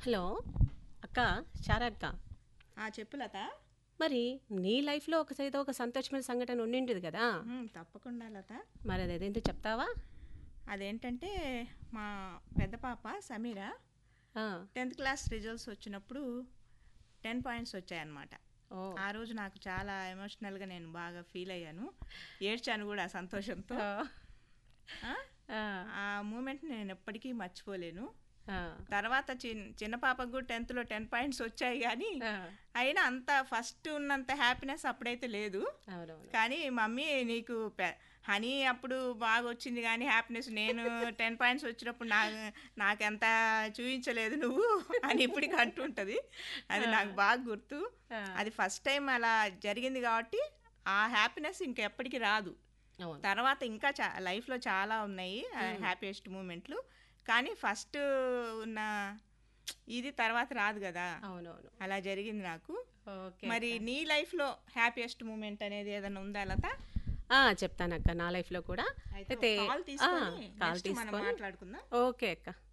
Hello అక్క చారా అక్క ఆ చెప్పు లత మరి నీ లైఫ్లో ఒక ఏదో ఒక సంతోషమైన సంఘటన ఉండింటుంది కదా ఉమ్, తప్పకుండా లత మరి అదేంటో చెప్తావా అదేంటంటే మా పెద్ద పాప సమీర ఆ, టెన్త్ క్లాస్ రిజల్ట్స్ వచ్చినప్పుడు టెన్ పాయింట్స్ వచ్చాయన్నమాట ఓ ఆ రోజు నాకు చాలా ఎమోషనల్గా నేను బాగా ఫీల్ అయ్యాను ఏడ్చాను కూడా సంతోషంతో ఆ? ఆ, ఆ మూమెంట్ నేను ఎప్పటికీ మర్చిపోలేను ఆ, తర్వాత చిన్న చిన్న పాపకు కూడా టెన్త్లో టెన్ పాయింట్స్ వచ్చాయి కానీ ఆ, అయినా అంత ఫస్ట్ ఉన్నంత హ్యాపీనెస్ అప్పుడైతే లేదు అవునవును కానీ మమ్మీ నీకు పె- హనీ అప్పుడు బాగా వచ్చింది కానీ హ్యాపీనెస్ నేను టెన్ పాయింట్స్ వచ్చినప్పుడు నాకు నాకెంత చూపించలేదు నువ్వు అని ఇప్పటికి అంటుంటుంది అది నాకు బాగా గుర్తు ఆ. అది ఫస్ట్ టైం అలా జరిగింది కాబట్టి ఆ హ్యాపీనెస్ ఇంకెప్పటికీ రాదు అవును తర్వాత ఇంకా చా లైఫ్లో చాలా ఉన్నాయి హ్యాపీయెస్ట్ మూమెంట్లు కానీ ఫస్ట్ ఉన్న ఇది తర్వాత రాదు కదా అవునవును అలా జరిగింది నాకు ఓకే మరి నీ లైఫ్లో హ్యాపీయెస్ట్ మూమెంట్ అనేది ఏదైనా ఉందా లత ఆ, చెప్తానక్క నా లైఫ్లో కూడా అయితే అయితే కాల్ ఆ, తీసుకొని కాల్ next మనం తీసుకొని మాట్లాడుకుందాం ఓకే అక్క